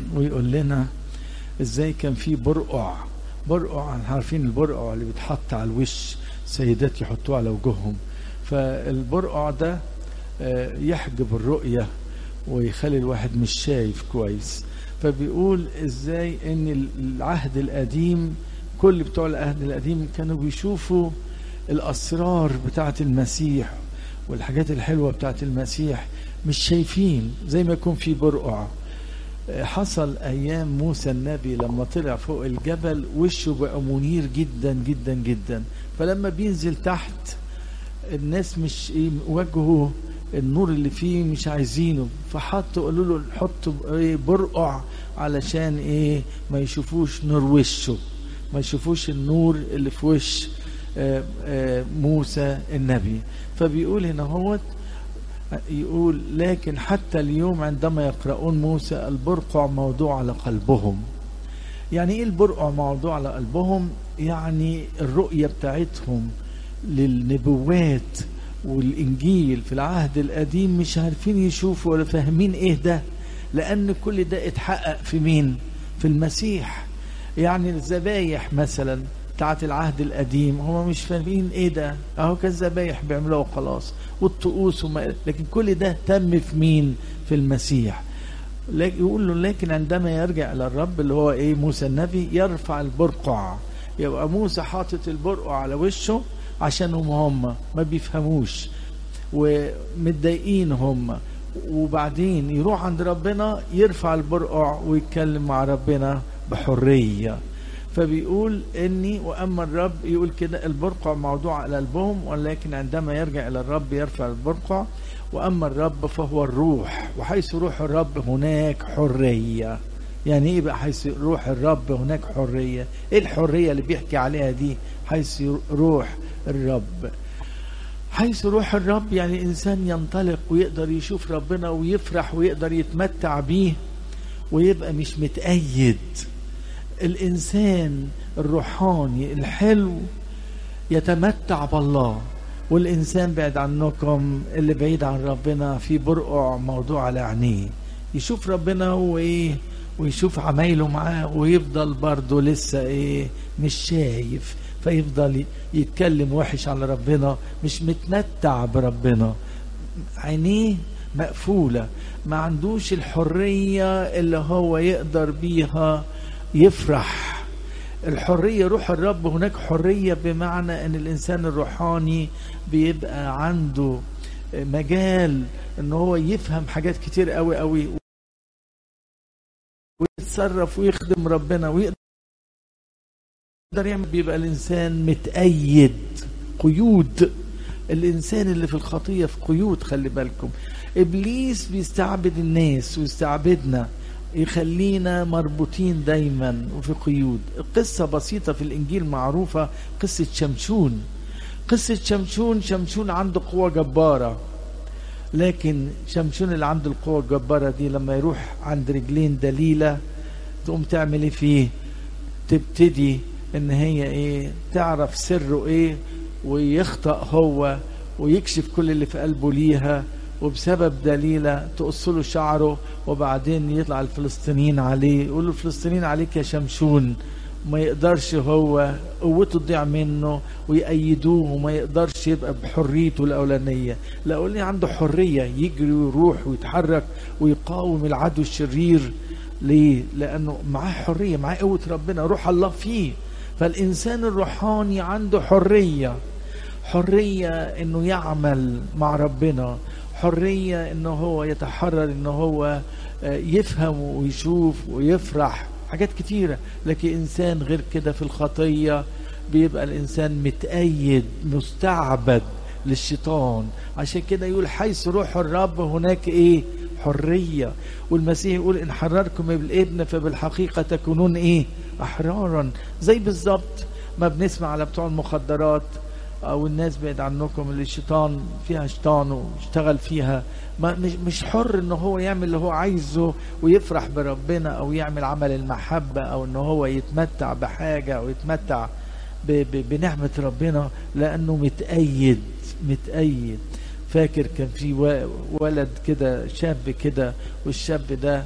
ويقول لنا ازاي كان في برقع برقع عارفين البرقع اللي بيتحط على الوش سيدات يحطوه على وجوههم فالبرقع ده يحجب الرؤية ويخلي الواحد مش شايف كويس فبيقول ازاي ان العهد القديم كل بتوع العهد القديم كانوا بيشوفوا الاسرار بتاعه المسيح والحاجات الحلوه بتاعه المسيح مش شايفين زي ما يكون في برقع حصل ايام موسى النبي لما طلع فوق الجبل وشه بقى منير جدا جدا جدا فلما بينزل تحت الناس مش ايه وجهه النور اللي فيه مش عايزينه فحطوا قالوا له نحط ايه برقع علشان ايه ما يشوفوش نور وشه ما يشوفوش النور اللي في وش آآ آآ موسى النبي فبيقول هنا هوت يقول لكن حتى اليوم عندما يقرؤون موسى البرقع موضوع على قلبهم يعني ايه البرقع موضوع على قلبهم يعني الرؤية بتاعتهم للنبوات والانجيل في العهد القديم مش عارفين يشوفوا ولا فاهمين ايه ده لان كل ده اتحقق في مين في المسيح يعني الذبايح مثلا بتاعت العهد القديم هم مش فاهمين ايه ده اهو كان ذبايح بيعملوها وخلاص والطقوس وما لكن كل ده تم في مين في المسيح يقول له لكن عندما يرجع الى الرب اللي هو ايه موسى النبي يرفع البرقع يبقى موسى حاطط البرقع على وشه عشان هم هم ما بيفهموش ومتضايقين هم وبعدين يروح عند ربنا يرفع البرقع ويتكلم مع ربنا بحريه فبيقول اني واما الرب يقول كده البرقع موضوع على قلبهم ولكن عندما يرجع الى الرب يرفع البرقع واما الرب فهو الروح وحيث روح الرب هناك حريه يعني ايه بقى حيث روح الرب هناك حريه ايه الحريه اللي بيحكي عليها دي حيث روح الرب حيث روح الرب يعني الانسان ينطلق ويقدر يشوف ربنا ويفرح ويقدر يتمتع بيه ويبقى مش متأيد الانسان الروحاني الحلو يتمتع بالله والانسان بعد عنكم اللي بعيد عن ربنا في برقع موضوع على عينيه يشوف ربنا هو ايه ويشوف عمايله معاه ويفضل برضه لسه ايه مش شايف فيفضل يتكلم وحش على ربنا مش متمتع بربنا عينيه مقفولة ما عندوش الحرية اللي هو يقدر بيها يفرح الحرية روح الرب هناك حرية بمعنى ان الانسان الروحاني بيبقى عنده مجال ان هو يفهم حاجات كتير قوي قوي ويتصرف ويخدم ربنا ويقدر يعمل بيبقى الانسان متأيد قيود الانسان اللي في الخطية في قيود خلي بالكم ابليس بيستعبد الناس ويستعبدنا يخلينا مربوطين دايما وفي قيود قصة بسيطة في الإنجيل معروفة قصة شمشون قصة شمشون شمشون عنده قوة جبارة لكن شمشون اللي عنده القوة الجبارة دي لما يروح عند رجلين دليلة تقوم تعمل ايه فيه تبتدي ان هي ايه تعرف سره ايه ويخطأ هو ويكشف كل اللي في قلبه ليها وبسبب دليلة تقص له شعره وبعدين يطلع الفلسطينيين عليه يقول له الفلسطينيين عليك يا شمشون ما يقدرش هو قوته تضيع منه ويأيدوه وما يقدرش يبقى بحريته الأولانية لا أقول لي عنده حرية يجري ويروح ويتحرك ويقاوم العدو الشرير ليه؟ لأنه معاه حرية معاه قوة ربنا روح الله فيه فالإنسان الروحاني عنده حرية حرية إنه يعمل مع ربنا حرية إنه هو يتحرر إنه هو يفهم ويشوف ويفرح حاجات كتيرة لكن إنسان غير كده في الخطية بيبقى الإنسان متأيد مستعبد للشيطان عشان كده يقول حيث روح الرب هناك إيه حرية والمسيح يقول إن حرركم بالابن فبالحقيقة تكونون إيه أحرارا زي بالظبط ما بنسمع على بتوع المخدرات او الناس بعيد عنكم اللي الشيطان فيها شيطان واشتغل فيها ما مش مش حر ان هو يعمل اللي هو عايزه ويفرح بربنا او يعمل عمل المحبه او ان هو يتمتع بحاجه او يتمتع ب ب بنعمه ربنا لانه متأيد متأيد فاكر كان في ولد كده شاب كده والشاب ده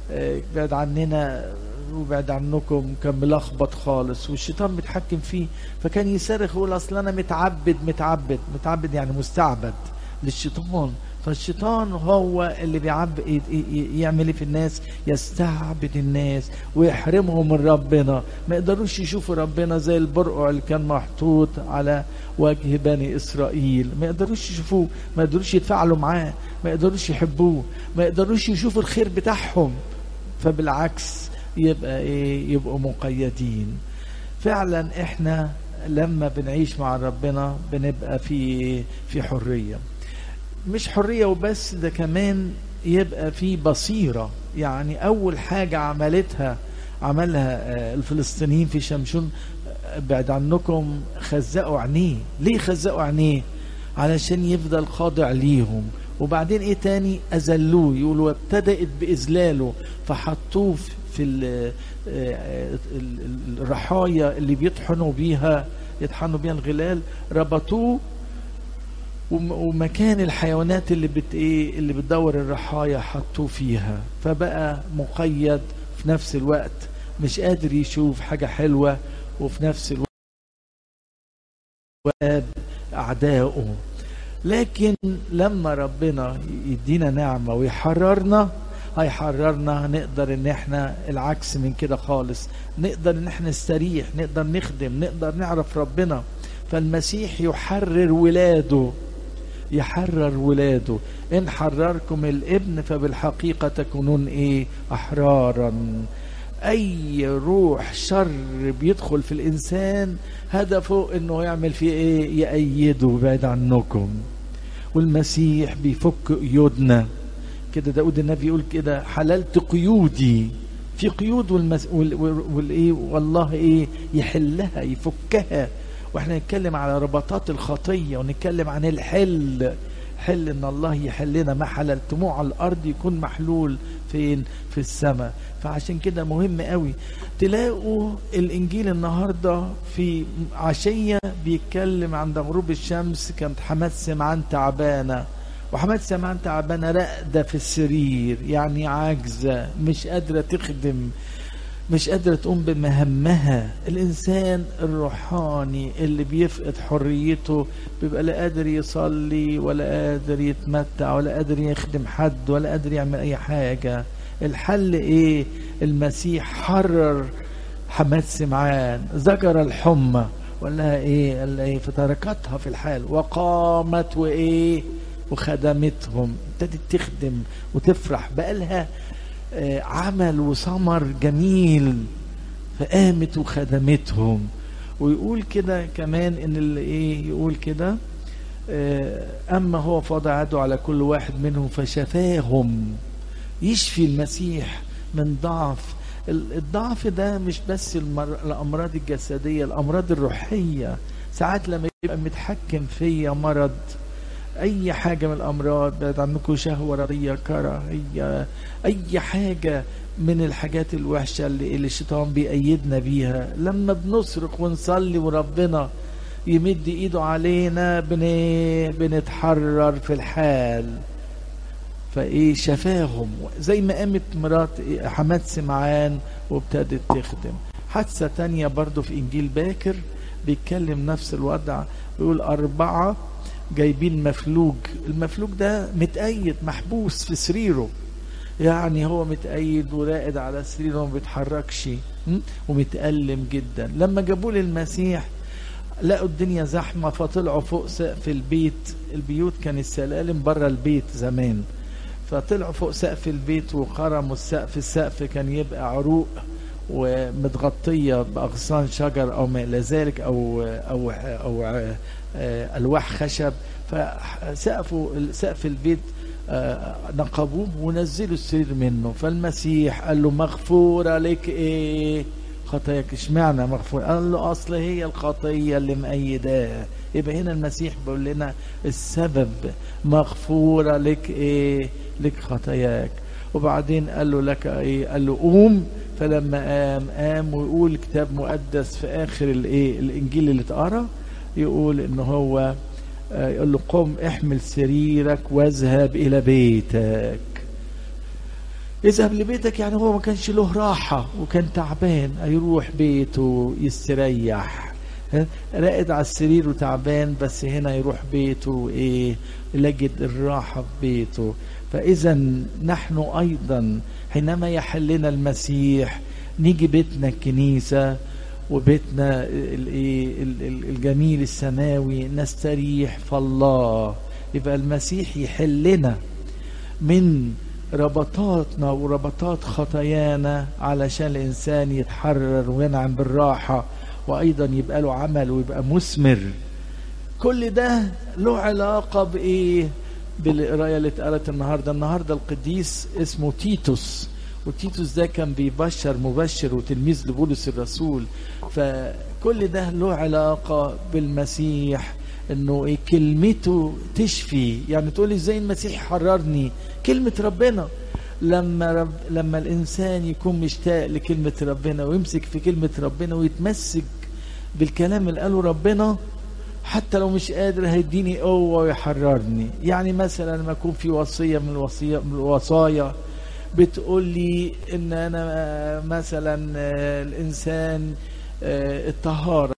آه، بعد عننا وبعد عنكم كان ملخبط خالص والشيطان متحكم فيه فكان يصرخ يقول اصل انا متعبد متعبد متعبد يعني مستعبد للشيطان فالشيطان هو اللي بيعب ي- ي- يعمل ايه في الناس يستعبد الناس ويحرمهم من ربنا ما يقدروش يشوفوا ربنا زي البرقع اللي كان محطوط على وجه بني اسرائيل ما يقدروش يشوفوه ما يقدروش يتفاعلوا معاه ما يقدروش يحبوه ما يقدروش يشوفوا الخير بتاعهم فبالعكس يبقى ايه يبقوا مقيدين فعلا احنا لما بنعيش مع ربنا بنبقى في في حريه مش حريه وبس ده كمان يبقى في بصيره يعني اول حاجه عملتها عملها آه، الفلسطينيين في شمشون آه، بعد عنكم خزقوا عينيه ليه خزقوا عينيه علشان يفضل خاضع ليهم وبعدين ايه تاني اذلوه يقولوا ابتدأت باذلاله فحطوه في ال- آه، ال- ال- الرحايا اللي بيطحنوا بيها يطحنوا بيها الغلال ربطوه وم- ومكان الحيوانات اللي بت ايه اللي بتدور الرحايا حطوه فيها فبقى مقيد في نفس الوقت مش قادر يشوف حاجة حلوة وفي نفس الوقت وقاب أعدائه لكن لما ربنا يدينا نعمة ويحررنا هيحررنا نقدر ان احنا العكس من كده خالص نقدر ان احنا نستريح نقدر نخدم نقدر نعرف ربنا فالمسيح يحرر ولاده يحرر ولاده ان حرركم الابن فبالحقيقة تكونون ايه احرارا اي روح شر بيدخل في الانسان هدفه انه يعمل فيه ايه يأيده بعيد عنكم والمسيح بيفك قيودنا كده داود النبي يقول كده حللت قيودي في قيود والمس... وال... وال... والايه والله ايه يحلها يفكها واحنا نتكلم على رباطات الخطيه ونتكلم عن الحل حل ان الله يحلنا ما حللتموه على الارض يكون محلول فين في السماء فعشان كده مهم قوي تلاقوا الانجيل النهارده في عشيه بيتكلم عند غروب الشمس كانت حماد سمعان تعبانه وحماد سمعان تعبانه راقده في السرير يعني عاجزه مش قادره تخدم مش قادرة تقوم بمهمها الإنسان الروحاني اللي بيفقد حريته بيبقى لا قادر يصلي ولا قادر يتمتع ولا قادر يخدم حد ولا قادر يعمل أي حاجة الحل إيه المسيح حرر حماد سمعان زجر الحمى وقال لها إيه قال لها إيه فتركتها في الحال وقامت وإيه وخدمتهم ابتدت تخدم وتفرح بقالها آه، عمل وثمر جميل فقامت وخدمتهم ويقول كده كمان ان اللي ايه يقول كده آه، اما هو فضع يده على كل واحد منهم فشفاهم يشفي المسيح من ضعف ال- الضعف ده مش بس المر... الامراض الجسديه الامراض الروحيه ساعات لما يبقى متحكم فيا مرض اي حاجه من الامراض بعد عنكم شهوه رضيه كراهيه اي حاجه من الحاجات الوحشه اللي, اللي الشيطان بيأيدنا بيها لما بنصرخ ونصلي وربنا يمد ايده علينا بن... بنتحرر في الحال فايه شفاهم زي ما قامت مرات إيه حماد سمعان وابتدت تخدم حادثة تانية برضو في انجيل باكر بيتكلم نفس الوضع بيقول اربعة جايبين مفلوج المفلوج ده متأيد محبوس في سريره يعني هو متأيد وراقد على سريره وما بيتحركش م? ومتألم جدا لما جابوه للمسيح لقوا الدنيا زحمة فطلعوا فوق سقف البيت البيوت كان السلالم بره البيت زمان فطلعوا فوق سقف البيت وخرموا السقف السقف كان يبقى عروق ومتغطية بأغصان شجر أو ما إلى ذلك أو أو أو آه، ألواح خشب فسقفوا سقف البيت آه، نقبوه ونزلوا السرير منه فالمسيح قال له مغفورة لك إيه خطاياك اشمعنى مغفور قال له اصل هي الخطيه اللي مأيداه يبقى هنا المسيح بيقول لنا السبب مغفوره لك ايه لك خطاياك وبعدين قال له لك ايه قال له قوم فلما قام قام ويقول كتاب مقدس في اخر الايه الانجيل اللي اتقرا يقول ان هو آه، يقول له قم احمل سريرك واذهب الى بيتك اذهب لبيتك يعني هو ما كانش له راحة وكان تعبان هيروح بيته يستريح راقد على السرير وتعبان بس هنا يروح بيته ايه يجد الراحة في بيته فاذا نحن ايضا حينما يحلنا المسيح نيجي بيتنا الكنيسة وبيتنا الجميل السماوي نستريح في الله يبقى المسيح يحلنا من ربطاتنا وربطات خطايانا علشان الإنسان يتحرر وينعم بالراحة وأيضا يبقى له عمل ويبقى مثمر كل ده له علاقة بإيه بالقراية اللي اتقالت النهاردة النهاردة القديس اسمه تيتوس وتيتوس ده كان بيبشر مبشر وتلميذ لبولس الرسول فكل ده له علاقة بالمسيح انه ايه كلمته تشفي يعني تقول ازاي المسيح حررني كلمة ربنا لما رب لما الانسان يكون مشتاق لكلمة ربنا ويمسك في كلمة ربنا ويتمسك بالكلام اللي قاله ربنا حتى لو مش قادر هيديني قوة ويحررني يعني مثلا لما يكون في وصية من الوصية من الوصايا بتقول لي ان انا مثلا الانسان الطهارة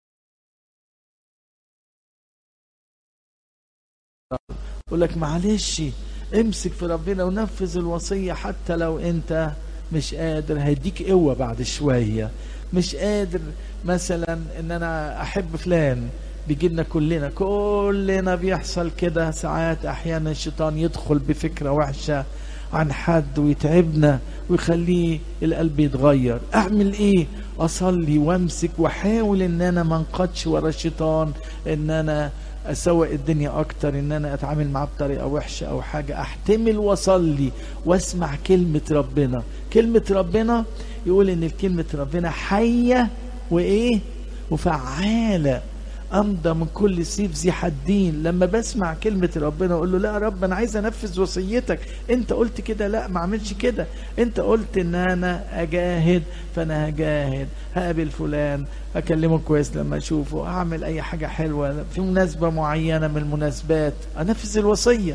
يقول لك معلش امسك في ربنا ونفذ الوصية حتى لو انت مش قادر هيديك قوة بعد شوية مش قادر مثلا ان انا احب فلان بيجي لنا كلنا كلنا بيحصل كده ساعات احيانا الشيطان يدخل بفكرة وحشة عن حد ويتعبنا ويخليه القلب يتغير اعمل ايه اصلي وامسك واحاول ان انا ما انقدش ورا الشيطان ان انا اسوق الدنيا اكتر ان انا اتعامل معاه بطريقه وحشه او حاجه احتمل واصلي واسمع كلمه ربنا كلمه ربنا يقول ان كلمه ربنا حيه وايه وفعاله امضى من كل سيف ذي حدين لما بسمع كلمه ربنا اقول له لا يا رب انا عايز انفذ وصيتك انت قلت كده لا ما اعملش كده انت قلت ان انا اجاهد فانا هجاهد هقابل فلان اكلمه كويس لما اشوفه اعمل اي حاجه حلوه في مناسبه معينه من المناسبات انفذ الوصيه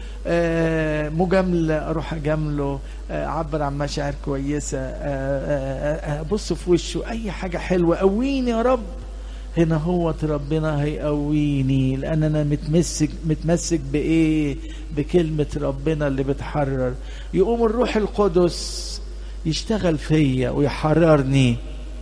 آه مجاملة أروح أجامله آه أعبر عن مشاعر كويسة آه أبص في وشه أي حاجة حلوة قويني يا رب هنا هو ربنا هيقويني لان انا متمسك متمسك بايه بكلمه ربنا اللي بتحرر يقوم الروح القدس يشتغل فيا ويحررني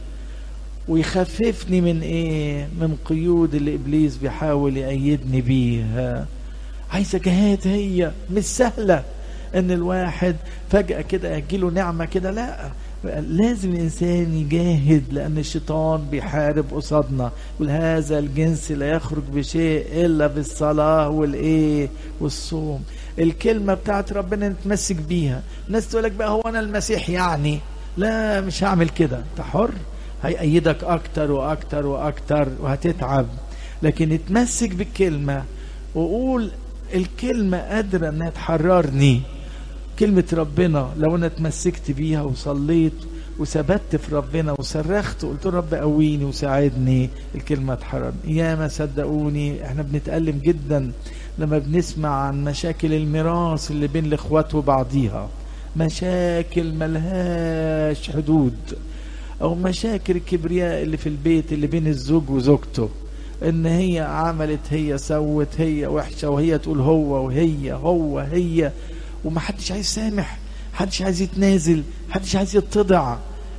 ويخففني من ايه من قيود اللي ابليس بيحاول يأيدني بيها عايزه جهاد هي مش سهله ان الواحد فجاه كده يجيله نعمه كده لا لازم الانسان يجاهد لان الشيطان بيحارب قصادنا يقول هذا الجنس لا يخرج بشيء الا بالصلاه والايه والصوم الكلمه بتاعت ربنا نتمسك بيها الناس تقول لك بقى هو انا المسيح يعني لا مش هعمل كده انت حر هيأيدك اكتر واكتر واكتر وهتتعب لكن اتمسك بالكلمه وقول الكلمه قادره انها تحررني كلمة ربنا لو أنا اتمسكت بيها وصليت وثبت في ربنا وصرخت وقلت له رب قويني وساعدني الكلمة تحررني يا ما صدقوني احنا بنتألم جدا لما بنسمع عن مشاكل الميراث اللي بين الاخوات وبعضيها مشاكل ملهاش حدود او مشاكل الكبرياء اللي في البيت اللي بين الزوج وزوجته ان هي عملت هي سوت هي وحشه وهي تقول هو وهي هو هي ومحدش عايز يسامح محدش عايز يتنازل محدش عايز يتضع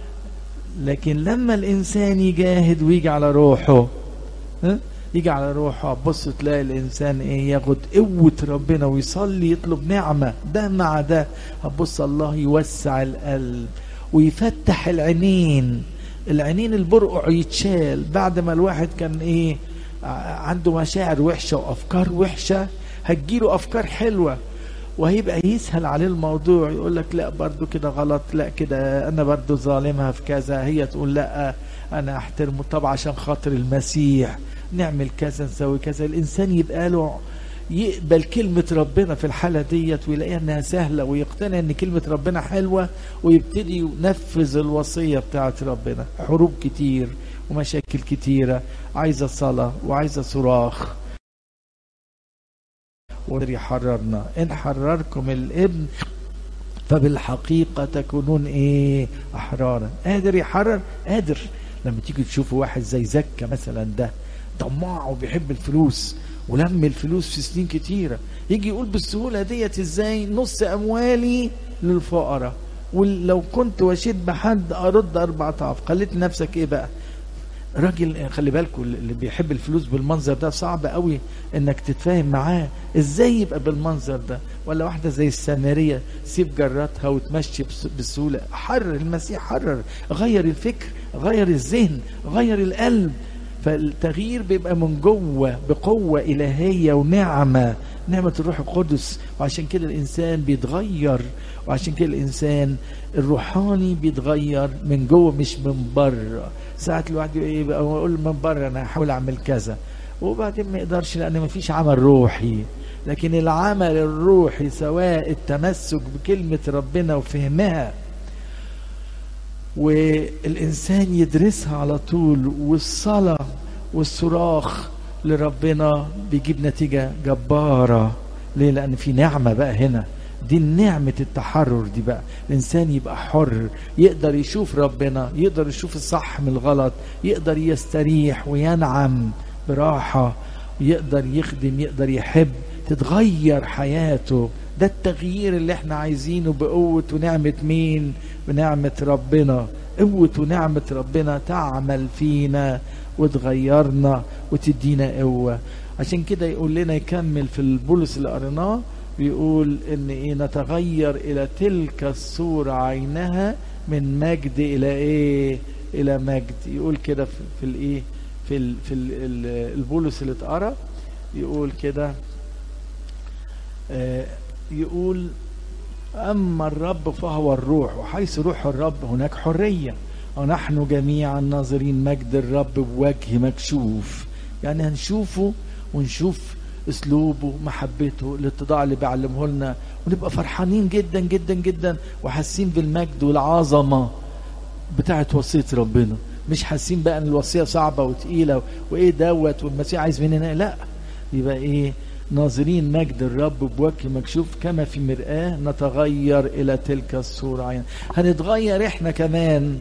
لكن لما الانسان يجاهد ويجي على روحه ها؟ يجي على روحه بص تلاقي الانسان ايه ياخد قوه ربنا ويصلي يطلب نعمه ده مع ده هتبص الله يوسع القلب ويفتح العينين العينين البرقع يتشال بعد ما الواحد كان ايه عنده مشاعر وحشه وافكار وحشه هتجيله افكار حلوه وهيبقى يسهل عليه الموضوع يقول لك لا برضو كده غلط لا كده انا برضو ظالمها في كذا هي تقول لا انا احترمه طبعا عشان خاطر المسيح نعمل كذا نسوي كذا الانسان يبقى له يقبل كلمة ربنا في الحالة ديت ويلاقيها انها سهلة ويقتنع ان كلمة ربنا حلوة ويبتدي ينفذ الوصية بتاعت ربنا حروب كتير ومشاكل كتيرة عايزة صلاة وعايزة صراخ وقدر يحررنا إن حرركم الابن فبالحقيقة تكونون ايه احرارا قادر يحرر قادر لما تيجي تشوفوا واحد زي زكا مثلا ده طماع وبيحب الفلوس ولم الفلوس في سنين كتيرة يجي يقول بالسهولة ديت ازاي نص اموالي للفقراء ولو كنت وشيت بحد ارد اربع اضعاف خليت نفسك ايه بقى راجل خلي بالكم اللي بيحب الفلوس بالمنظر ده صعب قوي انك تتفاهم معاه ازاي يبقى بالمنظر ده ولا واحده زي السامريه سيب جراتها وتمشي بسهوله حرر المسيح حرر غير الفكر غير الذهن غير القلب فالتغيير بيبقى من جوه بقوه الهيه ونعمه نعمه الروح القدس وعشان كده الانسان بيتغير وعشان كده الانسان الروحاني بيتغير من جوه مش من بره ساعات الواحد يقول من بره انا هحاول اعمل كذا وبعدين ما يقدرش لان ما فيش عمل روحي لكن العمل الروحي سواء التمسك بكلمة ربنا وفهمها والإنسان يدرسها على طول والصلاة والصراخ لربنا بيجيب نتيجة جبارة ليه لأن في نعمة بقى هنا دي نعمة التحرر دي بقى الإنسان يبقى حر يقدر يشوف ربنا يقدر يشوف الصح من الغلط يقدر يستريح وينعم براحة يقدر يخدم يقدر يحب تتغير حياته ده التغيير اللي احنا عايزينه بقوة ونعمة مين بنعمة ربنا قوة ونعمة ربنا تعمل فينا وتغيرنا وتدينا قوة عشان كده يقول لنا يكمل في البولس اللي قريناه بيقول ان ايه نتغير الى تلك الصورة عينها من مجد الى ايه الى مجد يقول كده في, في الايه في ال في ال البولس اللي اتقرا يقول كده آه يقول اما الرب فهو الروح وحيث روح الرب هناك حريه ونحن جميعا ناظرين مجد الرب بوجه مكشوف يعني هنشوفه ونشوف اسلوبه محبته الاتضاع اللي بيعلمه لنا ونبقى فرحانين جدا جدا جدا وحاسين بالمجد والعظمه بتاعت وصيه ربنا مش حاسين بقى ان الوصيه صعبه وتقيله وايه دوت والمسيح عايز مننا لا يبقى ايه ناظرين مجد الرب بوجه مكشوف كما في مرآة نتغير إلى تلك الصورة عين هنتغير إحنا كمان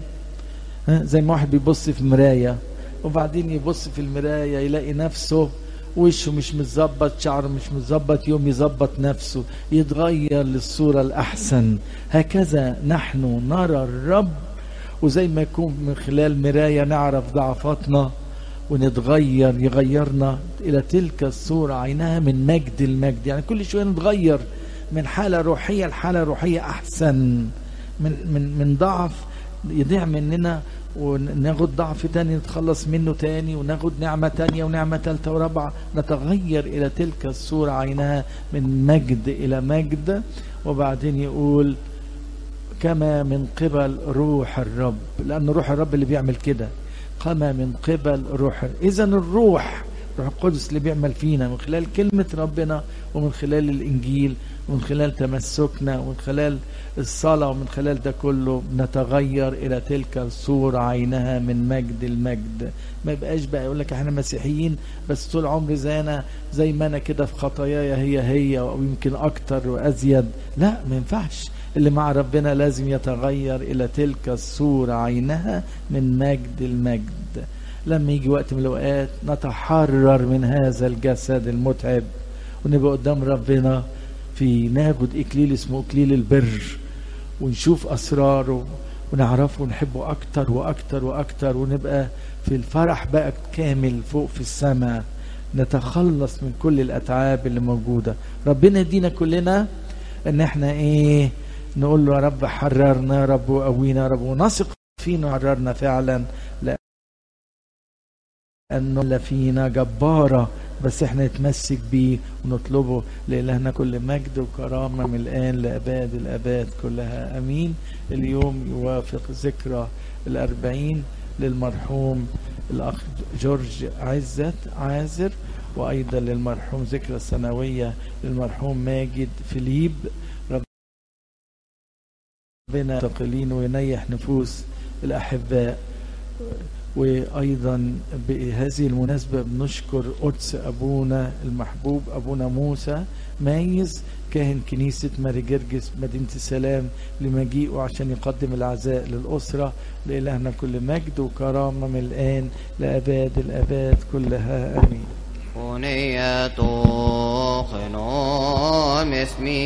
زي ما واحد بيبص في المراية وبعدين يبص في المراية يلاقي نفسه وشه مش متظبط شعره مش متظبط يوم يظبط نفسه يتغير للصورة الأحسن هكذا نحن نرى الرب وزي ما يكون من خلال مراية نعرف ضعفاتنا ونتغير يغيرنا إلى تلك الصورة عينها من مجد المجد يعني كل شوية نتغير من حالة روحية لحالة روحية أحسن من من من ضعف يضيع مننا وناخد ضعف تاني نتخلص منه تاني وناخد نعمة تانية ونعمة تالتة ورابعة نتغير إلى تلك الصورة عينها من مجد إلى مجد وبعدين يقول كما من قبل روح الرب لأن روح الرب اللي بيعمل كده كما من قبل روح إذا الروح روح القدس اللي بيعمل فينا من خلال كلمة ربنا ومن خلال الإنجيل ومن خلال تمسكنا ومن خلال الصلاة ومن خلال ده كله نتغير إلى تلك الصورة عينها من مجد المجد ما يبقاش بقى يقول لك احنا مسيحيين بس طول عمري زي أنا زي ما أنا كده في خطاياي هي هي أو يمكن أكتر وأزيد لا ما ينفعش اللي مع ربنا لازم يتغير إلى تلك الصورة عينها من مجد المجد لما يجي وقت من الأوقات نتحرر من هذا الجسد المتعب ونبقى قدام ربنا في ناخد إكليل اسمه إكليل البر ونشوف أسراره ونعرفه ونحبه أكتر وأكتر وأكتر ونبقى في الفرح بقى كامل فوق في السماء نتخلص من كل الأتعاب اللي موجودة ربنا يدينا كلنا ان احنا ايه نقول له يا رب حررنا يا رب وقوينا يا رب ونثق فينا حررنا فعلا لانه فينا جباره بس احنا نتمسك بيه ونطلبه لإلهنا كل مجد وكرامة من الآن لأباد الأباد كلها أمين اليوم يوافق ذكرى الأربعين للمرحوم الأخ جورج عزت عازر وأيضا للمرحوم ذكرى السنوية للمرحوم ماجد فيليب ربنا تقلين وينيح نفوس الأحباء وأيضا بهذه المناسبة بنشكر قدس أبونا المحبوب أبونا موسى مايز كاهن كنيسة ماري جرجس مدينة السلام لمجيئه عشان يقدم العزاء للأسرة لإلهنا كل مجد وكرامة من الآن لأباد الأباد كلها آمين ونية خنوم اسمي